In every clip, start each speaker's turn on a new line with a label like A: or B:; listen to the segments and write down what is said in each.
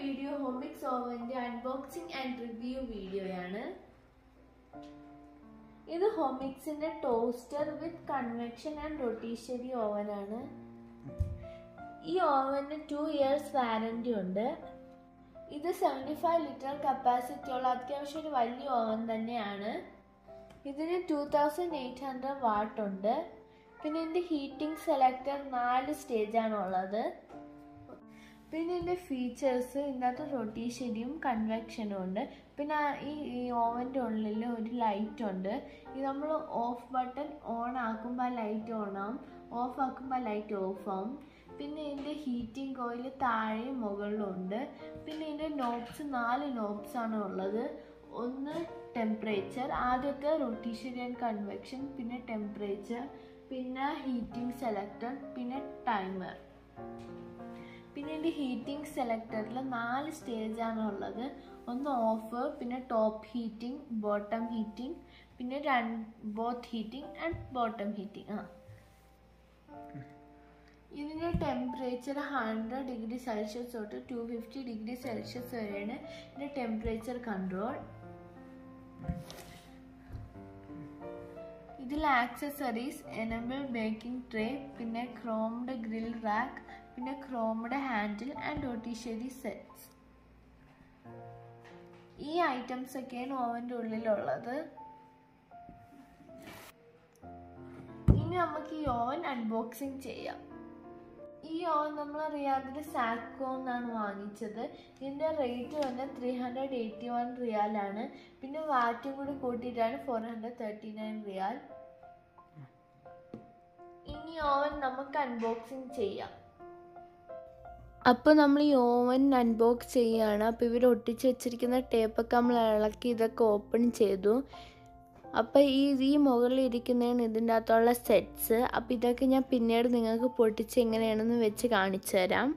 A: video Homix ഓവന്റെ unboxing and review വീഡിയോയാണ് ഇത് ഹോമിക്സിന്റെ toaster with convection and rotisserie ഓവനാണ് ഈ ഓവന് ടു ഇയേഴ്സ് വാറന്റി ഉണ്ട് ഇത് സെവൻറ്റി ഫൈവ് ലിറ്റർ കപ്പാസിറ്റി ഉള്ള അത്യാവശ്യം ഒരു വലിയ ഓവൻ തന്നെയാണ് ഇതിന് two thousand eight hundred watt ഉണ്ട് പിന്നെ ഇതിൻ്റെ ഹീറ്റിംഗ് സെലക്ടർ നാല് സ്റ്റേജാണ് ഉള്ളത് പിന്നെ ഇതിൻ്റെ ഫീച്ചേഴ്സ് ഇതിനകത്ത് റൊട്ടീഷരിയും കൺവെക്ഷനും ഉണ്ട് പിന്നെ ഈ ഈ ഓവൻ്റെ ഉള്ളിൽ ഒരു ലൈറ്റ് ഉണ്ട് ഇത് നമ്മൾ ഓഫ് ബട്ടൺ ഓൺ ആക്കുമ്പോൾ ആ ലൈറ്റ് ഓൺ ആവും ഓഫ് ആക്കുമ്പോൾ ആ ലൈറ്റ് ഓഫ് ആവും പിന്നെ ഇതിൻ്റെ ഹീറ്റിംഗ് കോയിൽ താഴെയും മുകളിലും ഉണ്ട് പിന്നെ ഇതിൻ്റെ നോബ്സ് നാല് നോബ്സ് ആണ് ഉള്ളത് ഒന്ന് ടെമ്പറേച്ചർ ആദ്യത്തെ റൊട്ടീഷരി ആൻഡ് കൺവെക്ഷൻ പിന്നെ ടെമ്പറേച്ചർ പിന്നെ ഹീറ്റിംഗ് സെലക്ടർ പിന്നെ ടൈമർ പിന്നെ ഇതിൻ്റെ ഹീറ്റിംഗ് സെലക്ടറിൽ നാല് സ്റ്റേജാണ് ഉള്ളത് ഒന്ന് ഓഫ് പിന്നെ ടോപ്പ് ഹീറ്റിംഗ് ബോട്ടം ഹീറ്റിംഗ് പിന്നെ രണ്ട് both heating and bottom heating ആ ഇതിൻ്റെ ടെമ്പറേച്ചർ ഹൺഡ്രഡ് ഡിഗ്രി സെൽഷ്യസ് തൊട്ട് ടു ഫിഫ്റ്റി ഡിഗ്രി സെൽഷ്യസ് വരെയാണ് ഇതിൻ്റെ ടെമ്പറേച്ചർ കൺട്രോൾ ഇതിൽ ആക്സസറീസ് എനബിൾ ബേക്കിംഗ് ട്രേ പിന്നെ ക്രോംഡ് ഗ്രിൽ റാക്ക് പിന്നെ chromed handle and rotisserie sets ഈ ഐറ്റംസ് ഒക്കെയാണ് ഓവൻ്റെ ഉള്ളിലുള്ളത് ഇനി നമുക്ക് ഈ ഓവൻ അൺബോക്സിങ് ചെയ്യാം ഈ ഓവൻ നമ്മൾ റിയാദിൽ സാക്കോ എന്നാണ് വാങ്ങിച്ചത് ഇതിൻ്റെ റേറ്റ് വന്നത് ത്രീ ഹൺഡ്രഡ് എയ്റ്റി വൺ റിയാലാണ് പിന്നെ വാറ്റും കൂടി കൂട്ടിയിട്ടാണ് four hundred thirty nine riyal ഇനി ഓവൻ നമുക്ക് അൺബോക്സിങ് ചെയ്യാം അപ്പോൾ നമ്മൾ ഈ ഓവൻ അൺബോക്സ് ചെയ്യുകയാണ് അപ്പോൾ ഇവർ ഒട്ടിച്ച് വെച്ചിരിക്കുന്ന ടേപ്പൊക്കെ നമ്മൾ ഇളക്കി ഇതൊക്കെ ഓപ്പൺ ചെയ്തു അപ്പോൾ ഈ ഈ മുകളിൽ ഇരിക്കുന്നതാണ് ഇതിൻ്റെ അകത്തുള്ള സെറ്റ്സ് അപ്പോൾ ഇതൊക്കെ ഞാൻ പിന്നീട് നിങ്ങൾക്ക് പൊട്ടിച്ച് എങ്ങനെയാണെന്ന് വെച്ച് കാണിച്ചു തരാം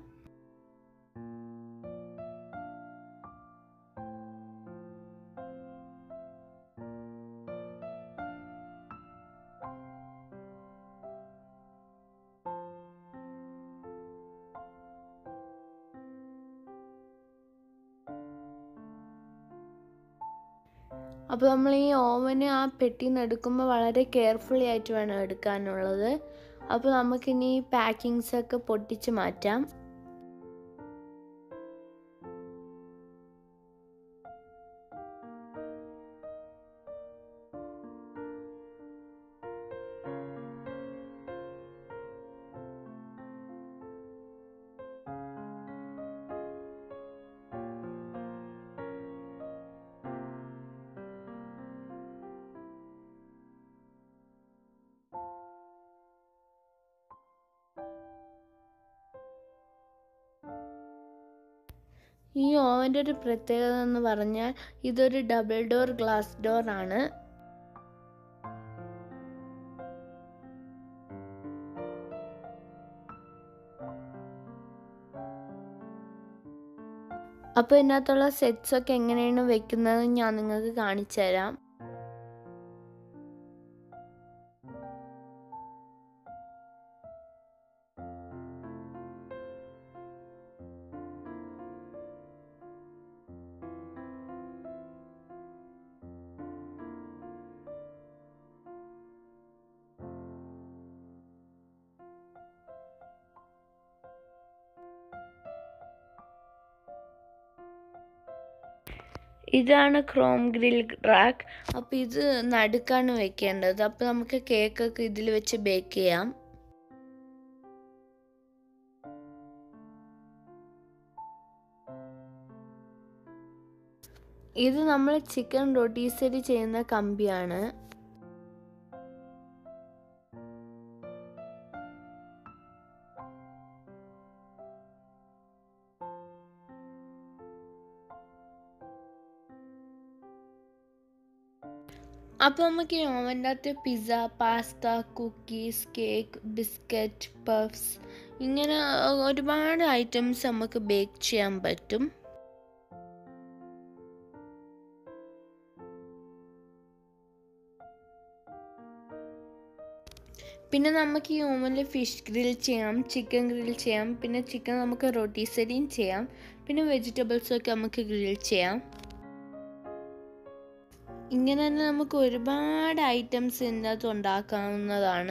A: അപ്പോൾ നമ്മൾ ഈ ഓവന് ആ പെട്ടിയിൽ നിന്ന് എടുക്കുമ്പോൾ വളരെ കെയർഫുള്ളി ആയിട്ട് വേണം എടുക്കാനുള്ളത് അപ്പോൾ നമുക്കിനി പാക്കിങ്സ് ഒക്കെ പൊട്ടിച്ച് മാറ്റാം ഈ ഓവൻ്റെ ഒരു പ്രത്യേകത എന്ന് പറഞ്ഞാൽ ഇതൊരു ഡബിൾ ഡോർ ഗ്ലാസ് ഡോർ ആണ് അപ്പോൾ ഇതിനകത്തുള്ള സെറ്റ്സ് ഒക്കെ എങ്ങനെയാണ് വെക്കുന്നത് ഞാൻ നിങ്ങൾക്ക് കാണിച്ചു തരാം ഇതാണ് ക്രോം ഗ്രിൽ റാക്ക് അപ്പോൾ ഇത് നടുക്കാണ് വെക്കേണ്ടത് അപ്പോൾ നമുക്ക് കേക്കൊക്കെ ഇതിൽ വെച്ച് ബേക്ക് ചെയ്യാം ഇത് നമ്മൾ ചിക്കൻ റൊട്ടീസരി ചെയ്യുന്ന കമ്പിയാണ് അപ്പോൾ നമുക്ക് ഈ ഓവൻ്റെ അകത്ത് pizza pasta cookies cake biscuit puffs ഇങ്ങനെ ഒരുപാട് ഐറ്റംസ് നമുക്ക് ബേക്ക് ചെയ്യാൻ പറ്റും പിന്നെ നമുക്ക് ഈ ഓവനിൽ ഫിഷ് ഗ്രിൽ ചെയ്യാം ചിക്കൻ ഗ്രിൽ ചെയ്യാം പിന്നെ ചിക്കൻ നമുക്ക് റൊട്ടീസരിയും ചെയ്യാം പിന്നെ വെജിറ്റബിൾസൊക്കെ നമുക്ക് ഗ്രിൽ ചെയ്യാം ഇങ്ങനെ തന്നെ നമുക്ക് ഒരുപാട് ഐറ്റംസ് ഇതിൻ്റെ അകത്ത് ഉണ്ടാക്കാവുന്നതാണ്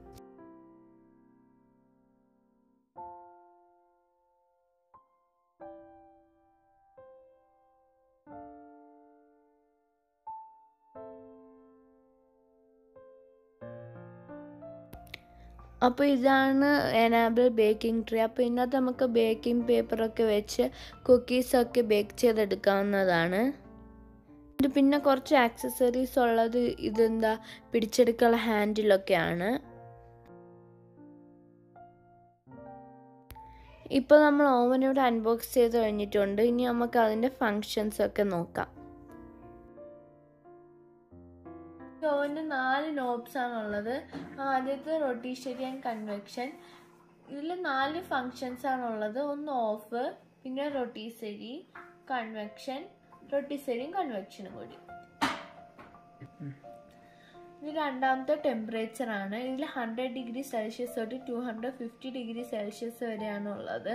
A: അപ്പോൾ ഇതാണ് എനാബിൾ ബേക്കിംഗ് ട്രേ അപ്പോൾ ഇതിനകത്ത് നമുക്ക് ബേക്കിംഗ് പേപ്പറൊക്കെ വെച്ച് കുക്കീസൊക്കെ ബേക്ക് ചെയ്തെടുക്കാവുന്നതാണ് ഇത് പിന്നെ കുറച്ച് ആക്സസറീസ് ഉള്ളത് ഇതെന്താ പിടിച്ചെടുക്കാനുള്ള ഹാൻഡിലൊക്കെയാണ് ഇപ്പോൾ നമ്മൾ ഓവൻ ഇവിടെ അൺബോക്സ് ചെയ്ത് കഴിഞ്ഞിട്ടുണ്ട് ഇനി നമുക്ക് അതിൻ്റെ ഫങ്ഷൻസ് ഒക്കെ നോക്കാം ഓവന് നാല് നോബ്സ് ആണുള്ളത് ആദ്യത്തെ റൊട്ടീഷരി ആൻഡ് കൺവെക്ഷൻ ഇതിൽ നാല് ഫങ്ഷൻസ് ആണുള്ളത് ഒന്ന് ഓഫ് പിന്നെ റൊട്ടീസരി കൺവെക്ഷൻ റൊട്ടീസരിയും കൺവെക്ഷനും കൂടി ഇത് രണ്ടാമത്തെ ടെമ്പറേച്ചർ ആണ് ഇതിൽ ഹൺഡ്രഡ് ഡിഗ്രി സെൽഷ്യസ് തൊട്ട് two hundred fifty degree Celsius വരെയാണ് ഉള്ളത്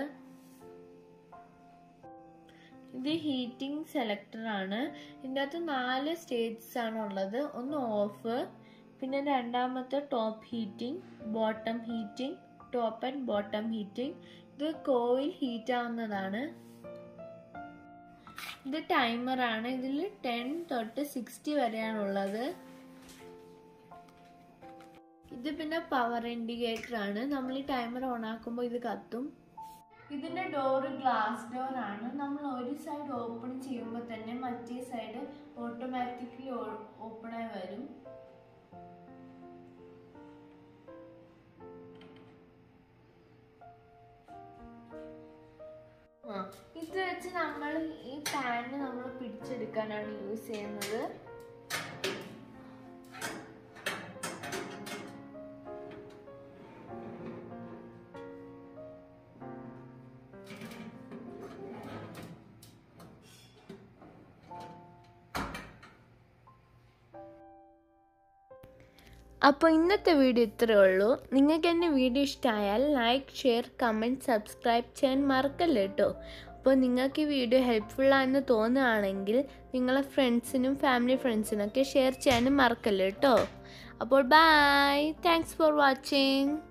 A: ഇത് ഹീറ്റിംഗ് സെലക്ടർ ആണ് ഇതിൻ്റെ അകത്ത് നാല് സ്റ്റേജസ് ആണ് ഉള്ളത് ഒന്ന് ഓഫ് പിന്നെ രണ്ടാമത്തെ top heating bottom heating top and bottom heating ഇത് കോയിൽ ഹീറ്റ് ആവുന്നതാണ് ഇത് ടൈമർ ആണ് ഇതിൽ ടെൻ തൊട്ട് സിക്സ്റ്റി വരെയാണ് ഉള്ളത് ഇത് പിന്നെ പവർ ഇൻഡിക്കേറ്റർ ആണ് നമ്മൾ ഈ ടൈമർ ഓൺ ആക്കുമ്പോൾ ഇത് കത്തും ഇതിന്റെ ഡോറ് ഗ്ലാസ് ഡോർ ആണ് നമ്മൾ ഒരു സൈഡ് ഓപ്പൺ ചെയ്യുമ്പോൾ തന്നെ മറ്റേ സൈഡ് ഓട്ടോമാറ്റിക്കലി ഓപ്പൺ ആയി വരും ഇത് വെച്ച് നമ്മൾ ഈ പാന് നമ്മൾ പിടിച്ചെടുക്കാനാണ് യൂസ് ചെയ്യുന്നത് അപ്പോൾ ഇന്നത്തെ വീഡിയോ ഇത്രയേ ഉള്ളൂ നിങ്ങൾക്ക് എൻ്റെ വീഡിയോ ഇഷ്ടമായാൽ ലൈക്ക് ഷെയർ കമൻറ്റ് സബ്സ്ക്രൈബ് ചെയ്യാൻ മറക്കല്ലേ കേട്ടോ അപ്പോൾ നിങ്ങൾക്ക് ഈ വീഡിയോ ഹെൽപ്ഫുള്ളാണെന്ന് തോന്നുകയാണെങ്കിൽ നിങ്ങളെ ഫ്രണ്ട്സിനും ഫാമിലി ഫ്രണ്ട്സിനൊക്കെ ഷെയർ ചെയ്യാനും മറക്കല്ലേ കേട്ടോ അപ്പോൾ ബൈ താങ്ക്സ് ഫോർ വാച്ചിങ്